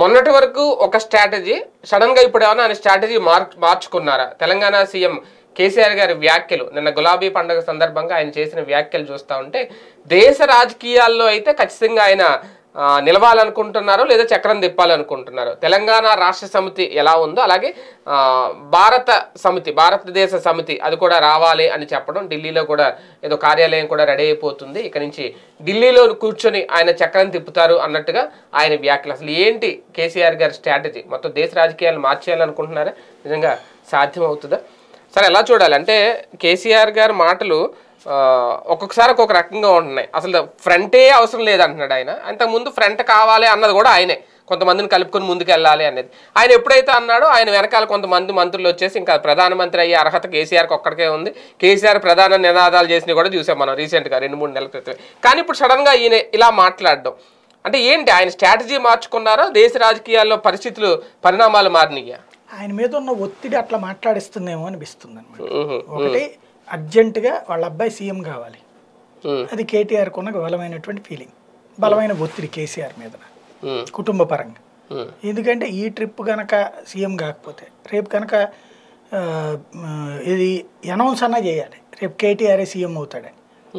మొన్నటి వరకు ఒక స్ట్రాటజీ సడన్ గా ఇప్పుడు ఏమన్నా ఆయన స్ట్రాటజీ మార్ మార్చుకున్నారా తెలంగాణ సీఎం కేసీఆర్ గారి వ్యాఖ్యలు నిన్న గులాబీ పండుగ సందర్భంగా ఆయన చేసిన వ్యాఖ్యలు చూస్తూ ఉంటే దేశ రాజకీయాల్లో అయితే ఖచ్చితంగా ఆయన ఆ, నిలవాలనుకుంటున్నారు లేదా చక్రం తిప్పాలనుకుంటున్నారు తెలంగాణ రాష్ట్ర సమితి ఎలా ఉందో అలాగే ఆ, భారత సమితి భారతదేశ సమితి అది కూడా రావాలి అని చెప్పడం ఢిల్లీలో కూడా ఏదో కార్యాలయం కూడా రెడీ అయిపోతుంది ఇక నుంచి ఢిల్లీలో కూర్చొని ఆయన చక్రం తిప్పుతారు అన్నట్టుగా ఆయన వ్యాఖ్యలు అసలు ఏంటి కేసీఆర్ గారి స్ట్రాటజీ మొత్తం దేశ రాజకీయాలు మార్చేయాలనుకుంటున్నారా నిజంగా సాధ్యం అవుతుందా సరే ఎలా చూడాలి అంటే కేసీఆర్ గారి మాటలు ఆ, ఒక్కొక్కసారి ఒక్కొక్క రకంగా ఉంటున్నాయి అసలు ఫ్రంటే అవసరం లేదంటున్నాడు ఆయన అంతకుముందు ఫ్రంట్ కావాలి అన్నది కూడా ఆయనే కొంతమందిని కలుపుకొని ముందుకు వెళ్ళాలి అనేది ఆయన ఎప్పుడైతే అన్నాడో ఆయన వెనకాల కొంతమంది మంత్రులు వచ్చేసి ఇంకా ప్రధానమంత్రి అయ్యే అర్హత కేసీఆర్కి ఒక్కడికే ఉంది కేసీఆర్ ప్రధాన నినాదాలు చేసినవి కూడా చూసాం మనం రీసెంట్గా రెండు మూడు నెలల క్రితం కానీ ఇప్పుడు సడన్గా ఈయన ఇలా మాట్లాడడం అంటే ఏంటి ఆయన స్ట్రాటజీ మార్చుకున్నారో దేశ రాజకీయాల్లో పరిస్థితులు పరిణామాలు మారినాయా ఆయన మీద ఉన్న ఒత్తిడి అట్లా మాట్లాడిస్తుందేమో అనిపిస్తుంది అనమాట ఒకటి అర్జెంటుగా వాళ్ళ అబ్బాయి సీఎం కావాలి అది కేటీఆర్కి ఉన్న బలమైనటువంటి ఫీలింగ్ బలమైన ఒత్తిడి కేసీఆర్ మీద కుటుంబ పరంగా ఎందుకంటే ఈ ట్రిప్ కనుక సీఎం కాకపోతే రేపు కనుక ఆ, ఆ, ఇది అనౌన్స్ అన్నా చేయాలి రేపు కేటీఆర్ఏ సీఎం అవుతాడని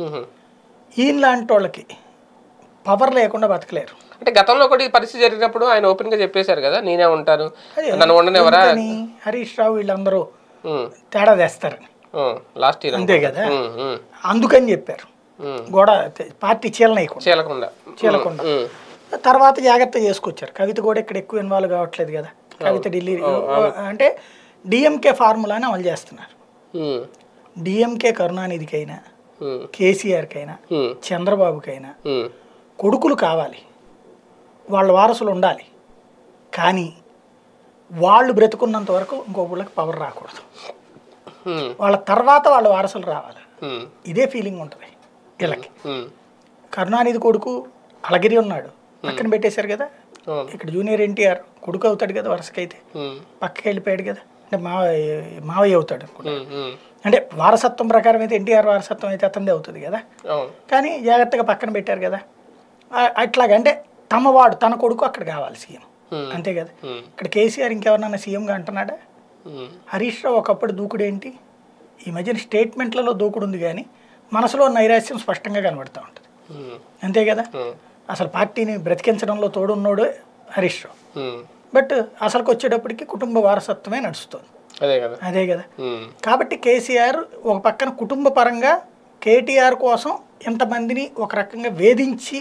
ఈయన లాంటి వాళ్ళకి పవర్ లేకుండా బతకలేరు అంటే గతంలో కూడా ఈ పరిస్థితి జరిగినప్పుడు ఆయన ఓపెన్ గా చెప్పేశారు కదా నేనే ఉంటాను నన్ను ఉండనివరా ఎందుకని హరీష్ రావు వీళ్ళందరూ తేడా తెస్తారని లాస్ట్ ఇయర్ అంతే కదా అందుకని చెప్పారు గోడ తె- పార్టీ చీలనయకుండా చీలకుండా చీలకుండా తర్వాత జాగ్రత్త చేసుకొచ్చారు కవిత కూడా ఇక్కడ ఎక్కువ ఇన్వాల్వ్ కావట్లేదు కదా కవిత ఢిల్లీ అంటే డిఎంకే ఫార్ములాని అమలు చేస్తున్నారు ఉమ్, డిఎంకే కరుణానిధికైనా ఉమ్, కేసీఆర్కైనా ఉమ్, చంద్రబాబుకైనా ఉమ్, కొడుకులు కావాలి వాళ్ళ వారసులు ఉండాలి కానీ వాళ్ళు బ్రతుకున్నంత వరకు ఇంకొకళ్ళకి పవర్ రాకూడదు ఉమ్, వాళ్ళ తర్వాత వాళ్ళ వారసులు రావాలి ఉమ్, ఇదే ఫీలింగ్ ఉంటుంది వీళ్ళకి ఉమ్, కరుణానిధి కొడుకు అలగిరి ఉన్నాడు పక్కన పెట్టేశారు కదా అవును. ఇక్కడ జూనియర్ ఎన్టీఆర్ కొడుకు అవుతాడు కదా వరుసకైతే ఉమ్, పక్కకి వెళ్ళిపోయాడు కదా అంటే మావయ్య మావయ్య అవుతాడు అనుకుంటా ఉమ్, ఉమ్, అంటే వారసత్వం ప్రకారం అయితే ఎన్టీఆర్ వారసత్వం అయితే అతనిదే అవుతుంది కదా అవును కానీ జాగ్రత్తగా పక్కన పెట్టారు కదా ఆ- అట్లాగా అంటే తమవాడు తన కొడుకు అక్కడ కావాలి సీఎం Hmm. అంతే కదా Hmm. ఇక్కడ కేసీఆర్ ఇంకెవరన్నా సీఎంగా అంటున్నాడా ఉమ్, హరీష్ రావు ఒకప్పుడు దూకుడేంటి ఈ మధ్యన స్టేట్మెంట్లలో దూకుడు ఉంది కానీ మనసులో నైరాశ్యం స్పష్టంగా కనబడుతూ ఉంటుంది ఉమ్, అంతే కదా ఉమ్, అసలు పార్టీని బ్రతికించడంలో తోడున్నోడు హరీష్ రావు ఉమ్, బట్ అసలుకి వచ్చేటప్పటికి కుటుంబ వారసత్వమే నడుస్తుంది అదే కదా అదే కదా ఉమ్, కాబట్టి కేసీఆర్ ఒక పక్కన కుటుంబ పరంగా కేటీఆర్ కోసం ఎంతమందిని ఒక రకంగా వేధించి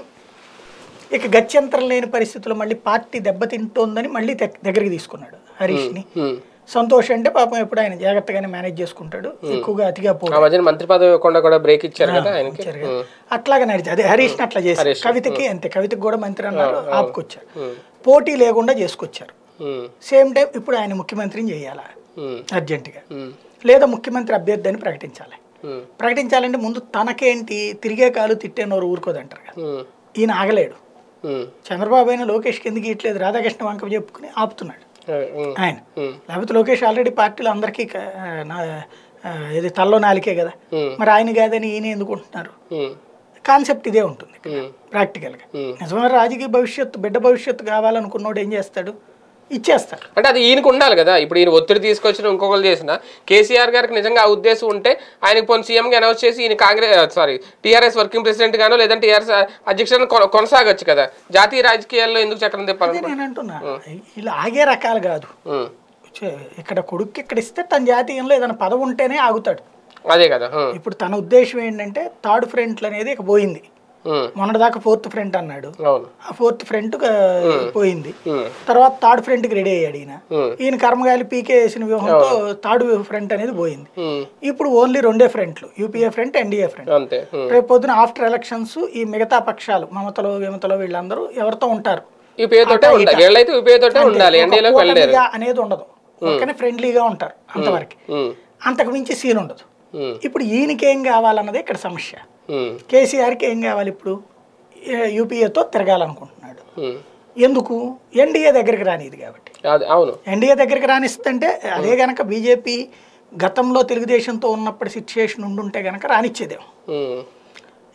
ఇక గత్యంతరం లేని పరిస్థితుల్లో మళ్ళీ పార్టీ దెబ్బతింటోందని మళ్ళీ తెగ్- దగ్గరికి తీసుకున్నాడు హరీష్ని ఉమ్. సంతోష్ అంటే పాపం ఎప్పుడు ఆయన జాగ్రత్తగానే మేనేజ్ చేసుకుంటాడు ఎక్కువగా అతిగా ఆ పోడు మధ్యన మంత్రి పదవి ఇవ్వకుండా కూడా బ్రేక్ ఇచ్చారు కదా ఆయనకి ఇచ్చారు కదా. అట్లాగే నడిచి అదే హరీష్ని అట్లా చేశారు హరీష్. కవితకి అంతే కవితకి కూడా మంత్రి అన్నారు ఆపుకొచ్చారు ఉమ్, పోటీ లేకుండా చేసుకొచ్చారు ఉమ్, సేమ్ టైం ఇప్పుడు ఆయన ముఖ్యమంత్రిని చేయాలా ఉమ్, అర్జెంటుగా ఉమ్, లేదా ముఖ్యమంత్రి అభ్యర్థి అని ప్రకటించాలి ఉమ్, ప్రకటించాలంటే ముందు తనకేంటి తిరిగే కాలు తిట్టే నోరు ఊరుకోదంటారు కదా ఉమ్, ఈయన ఆగలేడు ఉమ్, చంద్రబాబు అయినా లోకేష్కి ఎందుకు ఇట్లేదు రాధాకృష్ణ వంక చెప్పుకుని ఆపుతున్నాడు అదే, ఉమ్, ఆయన ఉమ్, లేకపోతే లోకేష్ ఆల్రెడీ పార్టీలో అందరికీ క- ఆ, నా ఆ, ఇది తల్లో నాలికే కదా ఉమ్, మరి ఆయన కాదని ఈయన ఎందుకు ఉంటున్నారు ఉమ్, కాన్సెప్ట్ ఇదే ఉంటుంది ఉమ్, ప్రాక్టికల్గా ఉమ్. నిజమైన రాజకీయ భవిష్యత్తు బిడ్డ భవిష్యత్తు కావాలనుకున్నోడు ఏం చేస్తాడు ఇచ్చేస్తాడు అంటే అది ఈయనకు ఉండాలి కదా ఇప్పుడు ఈయన ఒత్తిడి తీసుకొచ్చిన ఇంకొకరు చేసిన కేసీఆర్ గారికి నిజంగా ఆ ఉద్దేశం ఉంటే ఆయనకు పోనీ సీఎంగా అనౌన్స్ చేసి ఈయన Congress sorry TRS working president గానో లేదంటే టీఆర్ఎస్ అధ్యక్షుడు కొనసాగొచ్చు కదా జాతీయ రాజకీయాల్లో ఎందుకు చక్రం అదే తిప్పాలి నేను అంటున్నా ఇలా ఆగే రకాలు కాదు ఉమ్, చే- ఇక్కడ కొడుక్కి ఇక్కడ ఇస్తే తన జాతీయంలో ఏదైనా పదవి ఉంటేనే ఆగుతాడు అదే కదా ఉమ్, ఇప్పుడు తన ఉద్దేశం ఏంటంటే థర్డ్ ఫ్రంట్లు అనేది ఇక పోయింది ఉమ్, మొన్నటిదాకా ఫోర్త్ ఫ్రంట్ అన్నాడు అవును ఆ ఫోర్త్ ఫ్రంట్ పోయింది ఉమ్, తర్వాత థర్డ్ ఫ్రంట్కి రెడీ అయ్యాడు ఈయన ఉమ్, ఈయన కర్మగాలి పీకే వేసిన వ్యూహంతో థర్డ్ ఫ్రంట్ అనేది పోయింది ఉమ్, ఇప్పుడు ఓన్లీ రెండే ఫ్రంట్లు యూపీఏ ఫ్రంట్ ఎన్డీఏ ఫ్రంట్ అంతే ఉమ్. రేపు పొద్దున ఆఫ్టర్ ఎలక్షన్స్ ఈ మిగతా పక్షాలు మమతలో విమతలో వీళ్ళందరూ ఎవరితో ఉంటారు ఈ పేరుతోటే ఉండాలి వీళ్ళైతే ఈ పేరుతోటే ఉండాలి ఒక ఎన్డీలోకి వెళ్ళలేరు కూటమిగా అనేది ఉండదు ఒకనే ఫ్రెండ్లీగా ఉంటారు అంతవరకు ఉమ్, అంతకు మించి సీన్ ఉండదు ఉమ్, ఇప్పుడు ఈయనకి ఏం కావాలన్నదే ఇక్కడ సమస్య ఉమ్, కేసీఆర్కి ఏం కావాలి ఇప్పుడు ఏ- యూపీఏతో తిరగాలనుకుంటున్నాడు ఉమ్. ఎందుకు ఎన్డీఏ దగ్గరికి రానిది కాబట్టి అది అవును ఎన్డీఏ దగ్గరికి రానిస్తుంటే అదే గనక బీజేపీ గతంలో తెలుగుదేశంతో ఉన్నప్పుడు సిచ్యుయేషన్ ఉండుంటే గనక రానిచ్చేదేమో ఉమ్,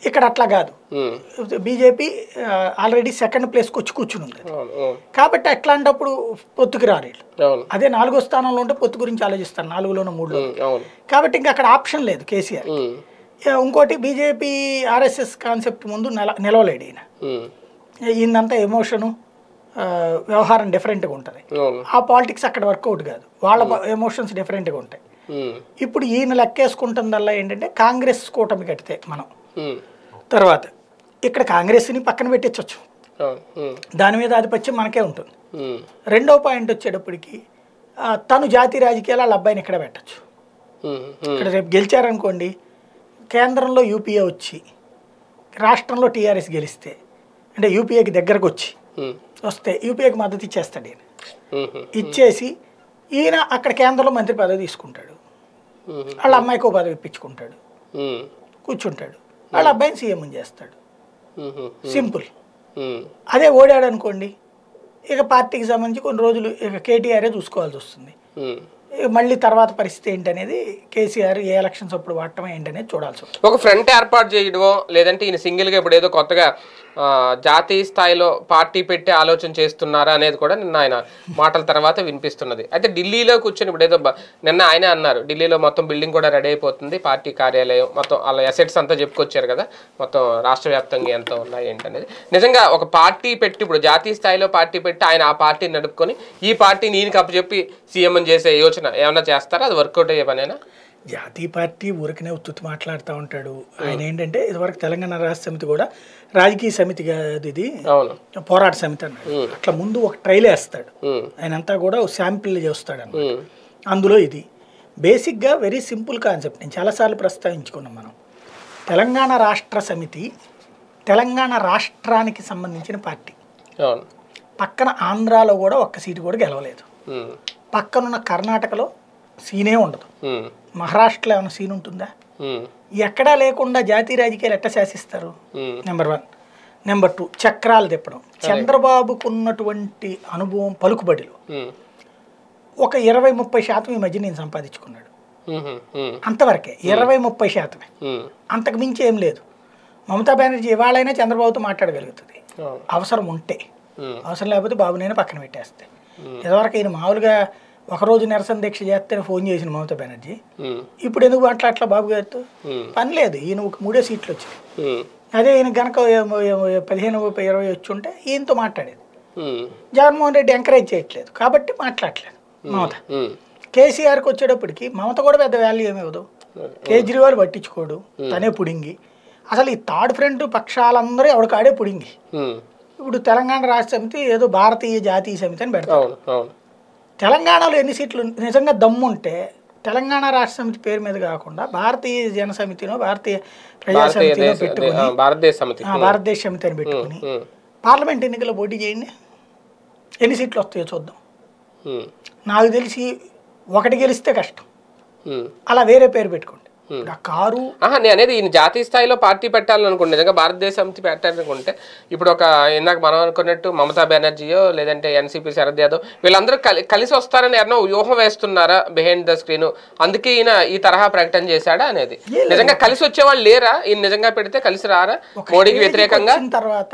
ఇక్కడ అట్లా కాదు ఉమ్, బీజేపీ ఆల్రెడీ సెకండ్ ప్లేస్కి వచ్చి కూర్చుని ఉంది అవును అవును కాబట్టి అట్లాంటప్పుడు పొత్తుకి రారు వీళ్ళు అవును అదే నాలుగో స్థానంలో ఉంటే పొత్తు గురించి ఆలోచిస్తారు నాలుగులోనో మూడులో ఉమ్, అవును కాబట్టి ఇంకా అక్కడ ఆప్షన్ లేదు కేసీఆర్ ఉమ్, ఇక ఇంకోటి బీజేపీ ఆర్ఎస్ఎస్ కాన్సెప్ట్ ముందు నిల నిలవలేడు ఈయన ఉమ్, ఈయనంతా ఎమోషను ఆ, వ్యవహారం డిఫరెంట్గా ఉంటుంది అవును ఆ పాలిటిక్స్ అక్కడ వర్కౌట్ కాదు వాళ్ళ ఎమోషన్స్ డిఫరెంట్గా ఉంటాయి ఉమ్, ఇప్పుడు ఈయన లెక్కేసుకుంటుందల్లా ఏంటంటే కాంగ్రెస్ కూటమి కడితే మనం ఉమ్, తర్వాత ఇక్కడ కాంగ్రెస్ని పక్కన పెట్టించవచ్చు అవును ఉమ్, దాని మీద ఆధిపత్యం మనకే ఉంటుంది ఉమ్, రెండో పాయింట్ వచ్చేటప్పటికి ఆ, తను జాతీయ రాజకీయాలు వాళ్ళ అబ్బాయిని ఇక్కడ పెట్టచ్చు ఉమ్, ఉమ్, ఇక్కడ రేపు గెలిచారనుకోండి కేంద్రంలో యూపీఏ వచ్చి రాష్ట్రంలో టీఆర్ఎస్ గెలిస్తే అంటే యూపీఏకి దగ్గరకు వచ్చి ఉమ్, వస్తే యూపీఏకి మద్దతు ఇచ్చేస్తాడు ఈయన ఉమ్, ఉమ్, ఇచ్చేసి ఈయన అక్కడ కేంద్రంలో మంత్రి పదవి తీసుకుంటాడు ఉమ్, వాళ్ళ అమ్మాయికి ఓ పదవి ఇప్పించుకుంటాడు ఉమ్, కూర్చుంటాడు వాళ్ళ అబ్బాయిని సీఎం చేస్తాడు ఉమ్, ఉమ్, సింపుల్ ఉమ్, అదే ఓడాడు అనుకోండి ఇక పార్టీకి సంబంధించి కొన్ని రోజులు ఇక కేటీఆరే చూసుకోవాల్సి వస్తుంది ఉమ్. ఇక మళ్ళీ తర్వాత పరిస్థితి ఏంటనేది కేసీఆర్ ఏ ఎలక్షన్స్ అప్పుడు వాడటం ఏంటనేది చూడాల్సి ఉంటుంది ఒక ఫ్రంట్ ఏర్పాటు చేయడమో లేదంటే ఈయన సింగిల్గా ఇప్పుడు ఏదో కొత్తగా ఆ, జాతీయ స్థాయిలో పార్టీ పెట్టి ఆలోచన చేస్తున్నారా అనేది కూడా నిన్న ఆయన మాటల తర్వాత వినిపిస్తున్నది అయితే ఢిల్లీలో కూర్చొని ఇప్పుడు ఏదో బ- నిన్న ఆయనే అన్నారు ఢిల్లీలో మొత్తం బిల్డింగ్ కూడా రెడీ అయిపోతుంది పార్టీ కార్యాలయం మొత్తం వాళ్ళ అసెట్స్ అంతా చెప్పుకొచ్చారు కదా మొత్తం రాష్ట్ర వ్యాప్తంగా ఎంత ఉన్నాయి ఏంటనేది నిజంగా ఒక పార్టీ పెట్టి ఇప్పుడు జాతీయ స్థాయిలో పార్టీ పెట్టి ఆయన ఆ పార్టీని నడుపుకొని ఈ పార్టీని ఈయనకి అప్పచెప్పి సీఎం చేసే యోచన ఏమైనా చేస్తారా అది వర్కౌట్ అయ్యే పనేనా జాతీయ పార్టీ ఊరికనే ఉత్తుత్తి మాట్లాడుతూ ఉంటాడు ఆయన ఏంటంటే ఇదివరకు తెలంగాణ రాష్ట్ర సమితి కూడా రాజకీయ సమితి కాదు ఇది అవును పోరాట సమితి అన్నాడు అట్లా ముందు ఒక ట్రైల్ వేస్తాడు ఉమ్, ఆయన అంతా కూడా శాంపిల్ చేస్తాడు అన్నమాట ఉమ్, అందులో ఇది బేసిక్గా వెరీ సింపుల్ కాన్సెప్ట్ నేను చాలాసార్లు ప్రస్తావించుకున్నాం మనం తెలంగాణ రాష్ట్ర సమితి తెలంగాణ రాష్ట్రానికి సంబంధించిన పార్టీ అవును పక్కన ఆంధ్రాలో కూడా ఒక్క సీటు కూడా గెలవలేదు ఉమ్, పక్కనున్న కర్ణాటకలో సీనే ఉండదు ఉమ్, మహారాష్ట్రలో ఏమైనా సీన్ ఉంటుందా ఉమ్, ఎక్కడా లేకుండా జాతీయ రాజకీయాలు ఎట్లా శాసిస్తారు um, number one number two చక్రాలు తిప్పడం చంద్రబాబుకు ఉన్నటువంటి అనుభవం పలుకుబడిలో ఉమ్, ఒక ఇరవై ముప్పై శాతం ఈ మధ్య నేను సంపాదించుకున్నాడు ఉమ్, ఉమ్, అంతవరకే ఇరవై ముప్పై శాతమే ఉమ్, అంతకు మించి ఏం లేదు మమతా బెనర్జీ ఇవాళైనా చంద్రబాబుతో మాట్లాడగలుగుతుంది అవును, అవసరం ఉంటే ఉమ్, అవసరం లేకపోతే బాబునైనా పక్కన పెట్టేస్తే ఇదివరకు ఈయన మామూలుగా ఒకరోజు నిరసన దీక్ష చేస్తేనే ఫోన్ చేసిన మమతా బెనర్జీ ఉమ్, ఇప్పుడు ఎందుకు మాట్లాడట్లా బాబు గారితో ఉమ్, పని లేదు ఈయన ఒక మూడే సీట్లు వచ్చాయి ఉమ్, అదే ఈయన గనక ఏమో- ఏమో పదిహేను ఇరవై వచ్చి ఉంటే ఈయనతో మాట్లాడేది ఉమ్, జగన్మోహన్ రెడ్డి ఎంకరేజ్ చేయట్లేదు కాబట్టి మాట్లాడట్లేదు మమత ఉమ్, కేసీఆర్కి వచ్చేటప్పటికి మమత కూడా పెద్ద వాల్యూ ఏమి ఇవ్వదు కేజ్రీవాల్ పట్టించుకోడు తనే పుడింగి అసలు ఈ థర్డ్ ఫ్రంట్ పక్షాలందరూ ఎవడికాడే పుడింగి ఉమ్, ఇప్పుడు తెలంగాణ రాష్ట్ర సమితి ఏదో భారతీయ జాతీయ సమితి అని పెడతారు అవును అవును తెలంగాణలో ఎన్ని సీట్లు నిజంగా దమ్ముంటే తెలంగాణ రాష్ట్ర సమితి పేరు మీద కాకుండా భారతీయ జన సమితినో భారతీయ ప్రజా భారతీయ సమితినో దేశ పెట్టుకుని ఆ, భారతదేశ సమితి ఆ, భారతదేశ సమితి అని పెట్టుకుని ఉమ్, పార్లమెంట్ ఎన్నికల్లో పోటీ చేయండి ఎన్ని సీట్లు వస్తాయో చూద్దాం ఉమ్, నాకు తెలిసి ఒకటి గెలిస్తే కష్టం ఉమ్. అలా వేరే పేరు పెట్టుకోండి ఇప్పుడు ఆ కారు ఆహా నేను అనేది ఈయన జాతీయ స్థాయిలో పార్టీ పెట్టాలనుకుంటే నిజంగా భారతదేశ సమితి పెట్టాలనుకుంటే ఇప్పుడు ఒక ఇందాక మనం అనుకున్నట్టు మమతా బెనర్జీయో లేదంటే ఎన్సీపీ శరద్ యాదవ్ వీళ్ళందరూ కలి కలిసి వస్తారని ఎవరో వ్యూహం వేస్తున్నారా బిహైండ్ ద స్క్రీన్ అందుకే ఈయన ఈ తరహా ప్రకటన చేశాడా అనేది నిజంగా కలిసి వచ్చేవాళ్ళు లేరా ఈయన నిజంగా పెడితే కలిసి రారా మోడీకి స్టేజ్కి వ్యతిరేకంగా వచ్చిన తర్వాత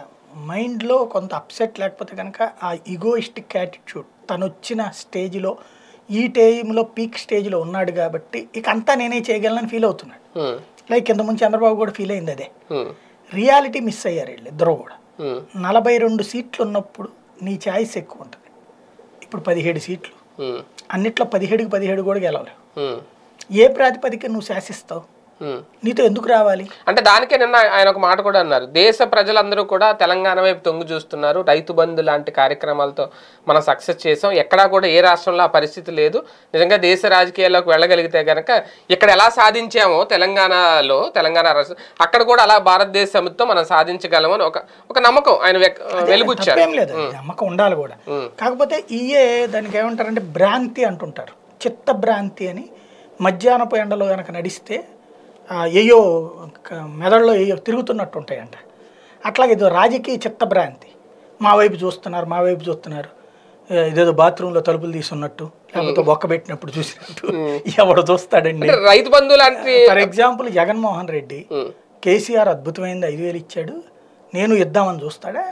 మైండ్లో కొంత అప్సెట్ లేకపోతే కనుక ఆ ఈగోయిస్టిక్ యాటిట్యూడ్ తను వచ్చిన స్టేజ్లో ఈ టైంలో పీక్ స్టేజ్లో ఉన్నాడు కాబట్టి ఇక అంతా నేనే చేయగలనని ఫీల్ అవుతున్నాడు ఉమ్, లైక్ ఇంతకుముందు చంద్రబాబు కూడా ఫీల్ అయింది అదే ఉమ్, రియాలిటీ మిస్ అయ్యారు వీళ్ళు ఇద్దరు కూడా ఉమ్, నలభై రెండు సీట్లు ఉన్నప్పుడు నీ ఛాయిస్ ఎక్కువ ఉంటుంది ఇప్పుడు పదిహేడు సీట్లు ఉమ్, అన్నిట్లో పదిహేడుకి పదిహేడు కూడా గెలవలేవు ఉమ్, ఏ ప్రాతిపదిక నువ్వు శాసిస్తావు ఉమ్. నీతో ఎందుకు రావాలి అంటే దానికే నిన్న ఆయన ఒక మాట కూడా అన్నారు దేశ ప్రజలందరూ కూడా తెలంగాణ వైపు తొంగి చూస్తున్నారు రైతు బంధు లాంటి కార్యక్రమాలతో మనం సక్సెస్ చేసాం ఎక్కడా కూడా ఏ రాష్ట్రంలో ఆ పరిస్థితి లేదు నిజంగా దేశ రాజకీయాల్లోకి వెళ్ళగలిగితే గనక ఇక్కడ ఎలా సాధించామో తెలంగాణలో తెలంగాణ రాష్ట్రం అక్కడ కూడా అలా భారతదేశ సమితితో మనం సాధించగలమని ఒక ఒక నమ్మకం ఆయన వ్యక్- వెలుగుచ్చారు తప్పేం లేదు నమ్మకం ఉండాలి కూడా కాకపోతే ఈయే దానికి ఏమంటారంటే భ్రాంతి అంటుంటారు చిత్త భ్రాంతి అని మధ్యాహ్నపు ఎండలో కనుక నడిస్తే ఆ, ఏయో క- మెదడులో ఏయో తిరుగుతున్నట్టు ఉంటాయంట అట్లాగే ఇది రాజకీయ చిత్త భ్రాంతి మా వైపు చూస్తున్నారు మా వైపు చూస్తున్నారు ఏ, ఇదేదో బాత్రూంలో తలుపులు తీసున్నట్టు లేకపోతే బొక్క పెట్టినప్పుడు చూసినట్టు ఎవడు చూస్తాడండి అంటే రైతు బంధు లాంటి for example Jaganmohan Reddy um, KCR అద్భుతమైనది ఐదు వేలు ఇచ్చాడు నేను ఇద్దామని చూస్తాడా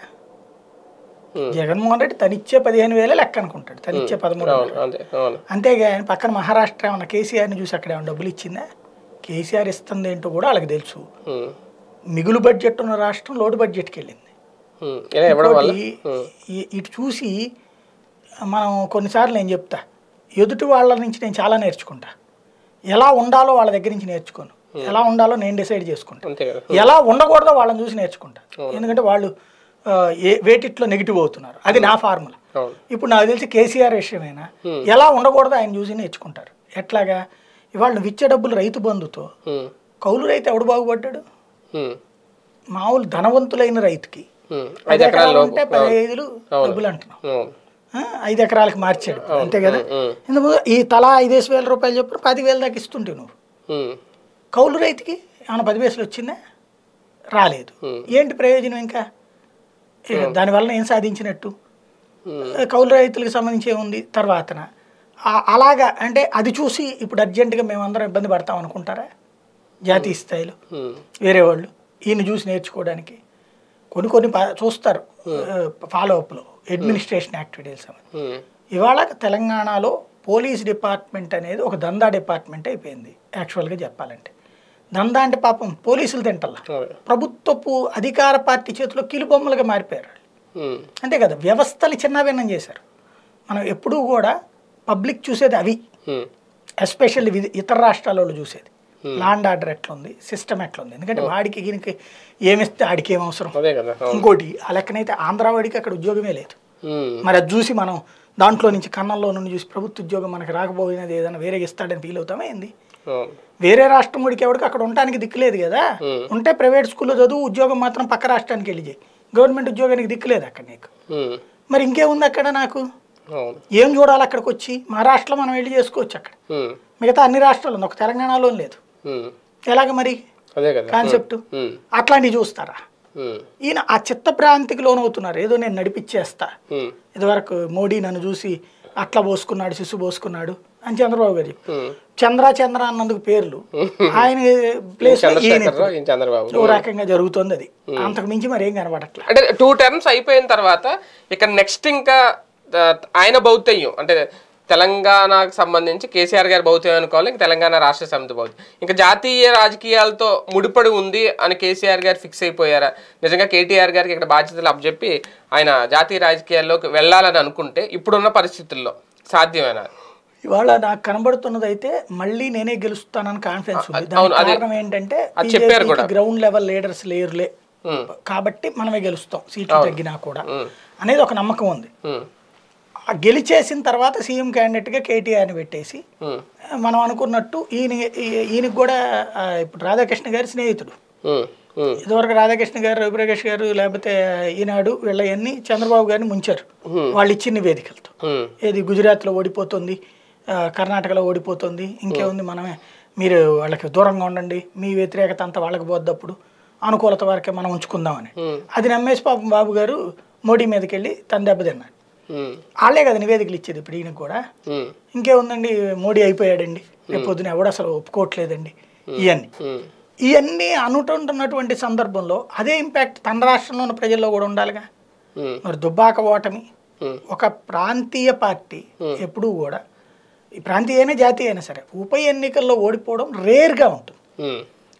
Hmm. జగన్మోహన్ రెడ్డి తనిచ్చే పదిహేను వేలే లెక్క అనుకుంటాడు తనిచ్చే పదమూడు వేలు. అవును అంతే అవును అంతేగాని పక్కన మహారాష్ట్ర ఏమన్నా కేసీఆర్ని చూసి అక్కడ ఏమైనా డబ్బులు ఇచ్చిందా కేసీఆర్ ఇస్తుంది ఏంటో కూడా వాళ్ళకి తెలుసు ఉమ్, మిగులు బడ్జెట్ ఉన్న రాష్ట్రం లోటు బడ్జెట్కి వెళ్ళింది ఉమ్, ఇలా ఇవ్వడం వల్ల ఇంకోటి, ఈ- ఇటు చూసి మనం కొన్నిసార్లు నేను చెప్తా ఎదుటి వాళ్ళ నుంచి నేను చాలా నేర్చుకుంటా ఎలా ఉండాలో వాళ్ళ దగ్గర నుంచి నేర్చుకోను ఎలా ఉండాలో నేను డిసైడ్ చేసుకుంటా అంతే కదా ఎలా ఉండకూడదో వాళ్ళని చూసి నేర్చుకుంటా ఎందుకంటే వాళ్ళు ఆ, ఏ వేటిట్లో నెగిటివ్ అవుతున్నారు అది నా ఫార్ములా అవును ఇప్పుడు నాకు తెలిసి కేసీఆర్ విషయమైనా ఎలా ఉండకూడదో ఆయన చూసి నేర్చుకుంటారు ఎట్లాగా ఇవాళ నువ్వు ఇచ్చే డబ్బులు రైతు బంధుతో ఉమ్, కౌలు రైతు ఎవడు బాగుపడ్డాడు ఉమ్, మామూలు ధనవంతులైన రైతుకి ఉమ్, ఐదు ఐదు ఎకరాల ఎకరాలు లోపు ఉంటే పదిహేదులు డబ్బులు అంటున్నాం అవును ఆ, ఐదు ఎకరాలకు మార్చాడు అంతే కదా ఉమ్, ఇందుకు ఈ తలా ఐదేసి వేల రూపాయలు చెప్పిన పదివేల దాకా ఇస్తుంటే నువ్వు ఉమ్, కౌలు రైతుకి ఏమైనా పది పైసలు వచ్చిందా రాలేదు ఏంటి ప్రయోజనం ఇంకా ఇక దానివల్ల ఏం సాధించినట్టు ఉమ్, కౌలు రైతులకు సంబంధించి ఏముంది తర్వాతన ఆ- అలాగా అంటే అది చూసి ఇప్పుడు అర్జెంటుగా మేమందరం ఇబ్బంది పడతాం అనుకుంటారా జాతీయ స్థాయిలో ఉమ్, వేరే వాళ్ళు ఈయన చూసి నేర్చుకోవడానికి కొన్ని కొన్ని పా- చూస్తారు ఫాలో అప్లో అడ్మినిస్ట్రేషన్ యాక్టివిటీస్ అని ఉమ్, ఇవాళ తెలంగాణలో పోలీస్ డిపార్ట్మెంట్ అనేది ఒక దందా డిపార్ట్మెంట్ అయిపోయింది యాక్చువల్గా చెప్పాలంటే దందా అంటే పాపం పోలీసులు తింటల్లా అదే. ప్రభుత్వపు అధికార పార్టీ చేతిలో కీలుబొమ్మలుగా మారిపోయారు వాళ్ళు. ఉమ్, అంతే కదా వ్యవస్థలు చిన్నభిన్నం చేశారు మనం ఎప్పుడూ కూడా పబ్లిక్ చూసేది అవి ఉమ్, ఎస్పెషల్లీ ఇతర రాష్ట్రాల వాళ్ళు చూసేది లాండ్ ఆర్డర్ ఎట్లుంది సిస్టమ్ ఎట్లుంది ఎందుకంటే వాడికి దీనికి ఏమిస్తే ఆడికి ఏం అవసరం అదే కదా అవును ఇంకోటి ఆ లెక్కనైతే ఆంధ్ర వాడికి అక్కడ ఉద్యోగమే లేదు ఉమ్, మరి అది చూసి మనం దాంట్లో నుంచి కన్నంలో నుండి చూసి ప్రభుత్వ ఉద్యోగం మనకు రాకపోయినది ఏదైనా వేరే ఇస్తాడని ఫీల్ అవుతామా ఏంది అవును వేరే రాష్ట్రం వాడికి ఎవరికి అక్కడ ఉండడానికి దిక్కులేదు కదా ఉంటే ప్రైవేట్ స్కూల్లో చదువు ఉద్యోగం మాత్రం పక్క రాష్ట్రానికి వెళ్ళి చేయి గవర్నమెంట్ ఉద్యోగానికి దిక్కులేదు అక్కడ నీకు ఉమ్, మరి ఇంకేముంది అక్కడ నాకు అవును ఏం చూడాలి అక్కడికి వచ్చి మహారాష్ట్రలో మనం వెళ్ళి చేసుకోవచ్చు అక్కడ ఉమ్, మిగతా అన్ని రాష్ట్రాలు ఉంది ఒక తెలంగాణలో లేదు ఉమ్, ఎలాగ మరి అదే కదా కాన్సెప్ట్ ఉమ్, అట్లాంటివి చూస్తారా ఉమ్, ఈయన ఆ చిత్త భ్రాంతికి లోనవుతున్నారు ఏదో నేను నడిపించేస్తా ఉమ్, ఇదివరకు మోడీ నన్ను చూసి అట్లా పోసుకున్నాడు శిశు పోసుకున్నాడు అని చంద్రబాబు గారు చెప్పారు. ఉమ్. చంద్ర చంద్ర అన్నందుకు పేర్లు ఆయన ప్లేస్ ఈయన చంద్రశేఖర్ ఈయన చంద్రబాబు ఓ రకంగా జరుగుతుంది అది అంతకు మించి మరి ఏం కనబడట్లా అంటే టూ టర్మ్స్ అయిపోయిన తర్వాత ఇక నెక్స్ట్ ఇంకా ఆ, ఆయన భౌతయ్యం అంటే తెలంగాణకు సంబంధించి కేసీఆర్ గారి భౌతయ్యం అనుకోవాలి ఇంకా తెలంగాణ రాష్ట్ర సమితి భౌతయ్యం ఇంకా జాతీయ రాజకీయాలతో ముడిపడి ఉంది అని కేసీఆర్ గారు ఫిక్స్ అయిపోయారా నిజంగా కేటీఆర్ గారికి ఇక్కడ బాధ్యతలు అప్పచెప్పి ఆయన జాతీయ రాజకీయాల్లోకి వెళ్ళాలని అనుకుంటే ఇప్పుడున్న పరిస్థితుల్లో సాధ్యమేనా ఇవాళ నాకు కనబడుతున్నది అయితే మళ్ళీ నేనే గెలుస్తానని కాన్ఫిడెన్స్ ఉంది అవును, దానికి అదే. కారణం ఏంటంటే అది చెప్పారు కూడా. గ్రౌండ్ లెవెల్ లీడర్స్ లేరులే ఉమ్, కాబట్టి మనమే గెలుస్తాం సీట్లు తగ్గినా కూడా ఉమ్, అనేది ఒక నమ్మకం ఉంది ఉమ్, ఆ గెలిచేసిన తర్వాత సీఎం క్యాండిడేట్గా కేటీఆర్ని పెట్టేసి ఉమ్, మనం అనుకున్నట్టు ఈయన ఈ- ఈయనకి కూడా ఆ, ఇప్పుడు రాధాకృష్ణ గారి స్నేహితుడు ఉమ్, ఉమ్, ఇదివరకు రాధాకృష్ణ గారు రవిప్రకాష్ గారు లేకపోతే ఈనాడు వీళ్ళవన్నీ చంద్రబాబు గారిని ముంచారు వాళ్ళు ఇచ్చిన నివేదికలతో ఉమ్, ఏది గుజరాత్లో ఓడిపోతుంది ఆ, కర్ణాటకలో ఓడిపోతుంది ఇంకేముంది మనమే మీరు వాళ్ళకి దూరంగా ఉండండి మీ వ్యతిరేకత అంతా వాళ్ళకి పోద్దప్పుడు అనుకూలత వరకే మనం ఉంచుకుందామని ఉమ్, అది నమ్మేసి పాపం బాబు గారు మోడీ మీదకి వెళ్ళి తన దెబ్బతిన్నాడు ఉమ్, వాళ్ళే కదా నివేదికలు ఇచ్చేది ఇప్పుడు ఈయనకు కూడా ఉమ్, ఇంకేముందండి మోడీ అయిపోయాడండి రేపు పొద్దున ఎవడు అసలు ఒప్పుకోవట్లేదండి ఇవన్నీ ఉమ్, ఇవన్నీ అనుకుంటున్నటువంటి సందర్భంలో అదే ఇంపాక్ట్ తన రాష్ట్రంలో ఉన్న ప్రజల్లో కూడా ఉండాలిగా ఉమ్, మరి దుబ్బాక ఓటమి ఉమ్, ఒక ప్రాంతీయ పార్టీ ఎప్పుడూ కూడా ఈ ప్రాంతీయ అయినా జాతీయ అయినా సరే ఉప ఎన్నికల్లో ఓడిపోవడం రేర్గా ఉంటుంది ఉమ్,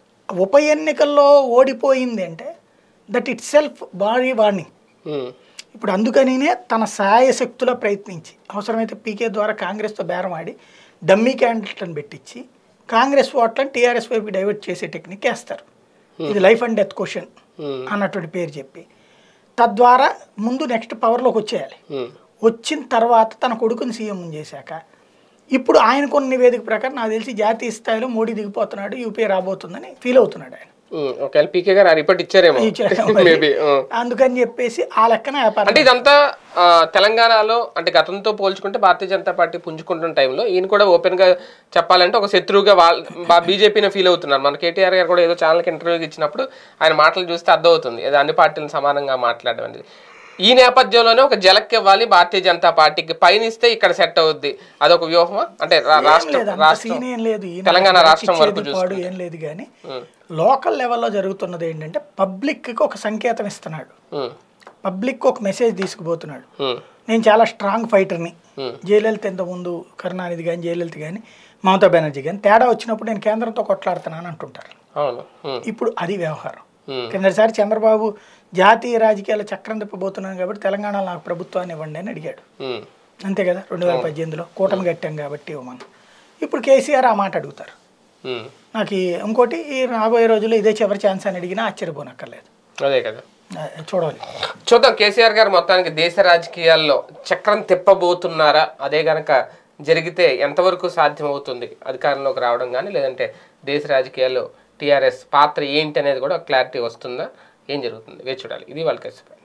ఉప ఎన్నికల్లో ఓడిపోయింది అంటే that itself body warning um, ఇప్పుడు అందుకనినే తన సాయశక్తుల ప్రయత్నించి అవసరమైతే పీకే ద్వారా కాంగ్రెస్తో బేరం ఆడి డమ్మీ క్యాండిడేట్లను పెట్టించి కాంగ్రెస్ ఓట్లను టీఆర్ఎస్ వైపు డైవర్ట్ చేసే టెక్నిక్ వేస్తారు ఇది life and death question um, అన్నటువంటి పేరు చెప్పి తద్వారా ముందు నెక్స్ట్ పవర్లోకి వచ్చేయాలి ఉమ్, వచ్చిన తర్వాత తన కొడుకుని సీఎం చేశాక ఇప్పుడు ఆయన కొన్ని నివేదిక ప్రకారం నాకు తెలిసి జాతీయ స్థాయిలో మోడీ దిగిపోతున్నాడు యూపీఏ రాబోతుందని ఫీల్ అవుతున్నాడు ఆయన ఉమ్, ఒకవేళ పీకే గారు ఆ రిపోర్ట్ ఇచ్చారేమో ఇచ్చారు మరి. మేబీ అందుకని చెప్పేసి ఆ లెక్కన వ్యాపారం అంటే ఇదంతా ఆ, తెలంగాణలో అంటే గతంతో పోల్చుకుంటే భారతీయ జనతా పార్టీ పుంజుకుంటున్న టైంలో ఈయన కూడా ఓపెన్ గా చెప్పాలంటే ఒక శత్రువుగా వాళ్ళ బీజేపీని ఫీల్ అవుతున్నారు మన కేటీఆర్ గారు కూడా ఏదో ఛానల్కి ఇంటర్వ్యూ ఇచ్చినప్పుడు ఆయన మాటలు చూస్తే అర్థమవుతుంది ఏదో అన్ని పార్టీలను సమానంగా మాట్లాడడం అనేది ఈ నేపథ్యంలోనే ఒక జలక్ ఇవ్వాలి భారతీయ జనతా పార్టీకి పైన ఇస్తే ఇక్కడ సెట్ అవుద్ది అదొక వ్యూహమా అంటే రా- ఏం రాష్ట్రం లేదు అంత రాష్ట్రం సీన్ ఏం లేదు ఈయన తెలంగాణ నాకు రాష్ట్రం వరకు ఇచ్చేది పాడు ఏం లేదు కానీ లోకల్ లెవెల్లో జరుగుతున్నది ఏంటంటే పబ్లిక్కి ఒక సంకేతం ఇస్తున్నాడు ఉమ్, పబ్లిక్ ఒక మెసేజ్ తీసుకుపోతున్నాడు ఉమ్, నేను చాలా స్ట్రాంగ్ ఫైటర్ని Hmm. జయలలిత ఇంత ముందు కరుణానిధి కానీ జయలలిత కానీ మమతా బెనర్జీ కానీ తేడా వచ్చినప్పుడు నేను కేంద్రంతో కొట్లాడుతున్నాను అంటుంటారు అవును ఉమ్, ఇప్పుడు అది వ్యవహారం ఉమ్, కిందసారి చంద్రబాబు జాతీయ రాజకీయాల చక్రం తిప్పబోతున్నాను కాబట్టి తెలంగాణలో నాకు ప్రభుత్వాన్ని ఇవ్వండి అని అడిగాడు ఉమ్, అంతే కదా రెండు వేల పద్దెనిమిదిలో కూటమి కట్టాం కాబట్టి ఇవ్వమని ఇప్పుడు కేసీఆర్ ఆ మాట అడుగుతారు ఉమ్. నాకు ఈ ఇంకోటి ఈ రాబోయే రోజుల్లో ఇదే చివరి ఛాన్స్ అని అడిగినా ఆశ్చర్యపోనక్కర్లేదు అదే కదా ఆ, చూడాలి చూద్దాం కేసీఆర్ గారు మొత్తానికి దేశ రాజకీయాల్లో చక్రం తిప్పబోతున్నారా అదే గనక జరిగితే ఎంతవరకు సాధ్యమవుతుంది అధికారంలోకి రావడం కానీ లేదంటే దేశ రాజకీయాల్లో టీఆర్ఎస్ పాత్ర ఏంటి అనేది కూడా క్లారిటీ వస్తుందా ఏం జరుగుతుంది వేచి చూడాలి ఇది వాళ్ళకి